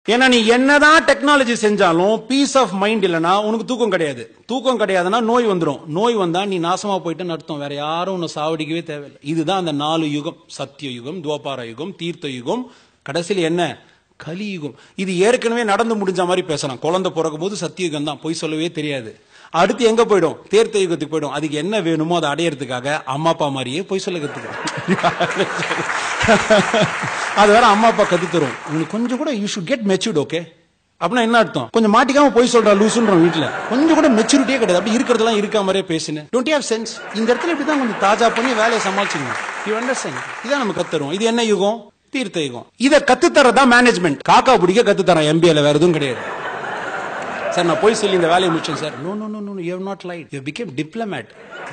ஏன்னா நீ என்னதான் டெக்னாலஜி செஞ்சாலும் பீஸ் ஆஃப் மைண்ட் இல்லனா உனக்கு தூக்கம் கிடையாது தூக்கம் கிடையாதுன்னா நோய் வந்துடும் நோய் வந்தா நீ நாசமா போயிட்டு அர்த்தம் வேற யாரும் உன்னை சாவடிக்கவே தேவையில்லை இதுதான் அந்த நாலு யுகம் சத்திய யுகம் துவாபார யுகம் தீர்த்த யுகம் கடைசியில் என்ன கலியுகம் இது ஏற்கனவே நடந்து முடிஞ்ச மாதிரி பேசலாம் குழந்தை பிறக்கும் போது சத்தியுகம் தான் பொய் சொல்லவே தெரியாது அடுத்து எங்க போயிடும் தேர்த்த யுகத்துக்கு போயிடும் அதுக்கு என்ன வேணுமோ அதை அடையறதுக்காக அம்மா அப்பா மாதிரியே பொய் சொல்ல கத்துக்கிறோம் அது வேற அம்மா அப்பா கத்து தரும் உனக்கு கொஞ்சம் கூட you should get matured okay அப்படின்னா என்ன அர்த்தம் கொஞ்சம் மாட்டிக்காம போய் சொல்றா லூசுன்றோம் வீட்டுல கொஞ்சம் கூட மெச்சூரிட்டியே கிடையாது அப்படி இருக்கிறதெல்லாம் இருக்க மாதிரியே பேசுனேன் டோன்ட் ஹேவ் சென்ஸ் இந்த இடத்துல இப்படி தான் கொஞ்சம் தாஜா பண்ணி வேலையை சமாளிச்சுக்கணும் யூ அண்டர்ஸ்டாண்ட் இதான் நம்ம கத்துறோம் இது என்ன யுகம் தீர்த்த யுகம் இதை கத்து தரதான் மேனேஜ்மெண்ட் காக்கா பிடிக்க கத்து தரேன் எம்பிஏல வேற எதுவும் கிடையாது சார் நான் போய் சொல்லி இந்த வேலையை முடிச்சேன் sir no no no no you have not light you become diplomat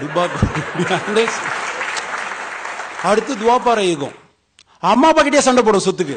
அடுத்து துவாபார யுகம் அம்மா அப்பா கிட்டே சண்டை போடும் சொத்துக்கு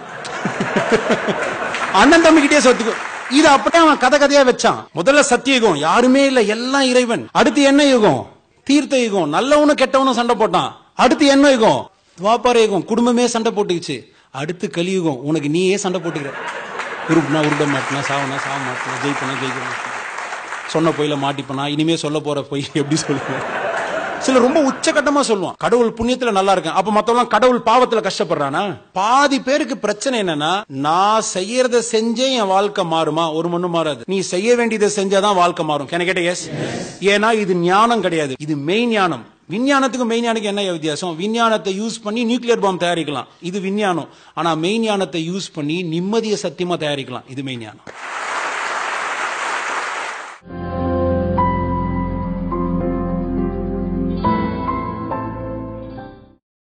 அண்ணன் தம்பி கிட்டே சொத்துக்கு இது அப்படியே அவன் கதை கதையா வச்சான் முதல்ல சத்தியயுகம் யாருமே இல்ல எல்லாம் இறைவன் அடுத்து என்ன யுகம் தீர்த்த யுகம் நல்லவனும் கெட்டவனும் சண்டை போட்டான் அடுத்து என்ன யுகம் துவாபார யுகம் குடும்பமே சண்டை போட்டுக்குச்சு அடுத்து கலியுகம் உனக்கு நீயே சண்டை போட்டுக்கிற உருப்புனா உருட மாட்டினா சாவனா சாவ மாட்டினா ஜெயிப்பனா ஜெயிக்க மாட்டினா சொன்ன பொய்ல மாட்டிப்பனா இனிமே சொல்ல போற பொய் எப்படி சொல்லுவேன் சில ரொம்ப உச்சகட்டமா சொல்லுவான் கடவுள் புண்ணியத்துல நல்லா இருக்கேன் அப்ப மத்தவங்க கடவுள் பாவத்துல கஷ்டப்படுறானா பாதி பேருக்கு பிரச்சனை என்னன்னா நான் செய்யறத செஞ்சே என் வாழ்க்கை மாறுமா ஒரு மண்ணும் மாறாது நீ செய்ய வேண்டியதை செஞ்சாதான் வாழ்க்கை மாறும் கேன கேட்ட எஸ் ஏன்னா இது ஞானம் கிடையாது இது மெய் ஞானம் விஞ்ஞானத்துக்கும் மெய்ஞானுக்கு என்ன வித்தியாசம் விஞ்ஞானத்தை யூஸ் பண்ணி நியூக்ளியர் பாம் தயாரிக்கலாம் இது விஞ்ஞானம் ஆனா மெய்ஞானத்தை யூஸ் பண்ணி நிம்மதியை சத்தியமா தயாரிக்கலாம் இது மெய்ஞானம்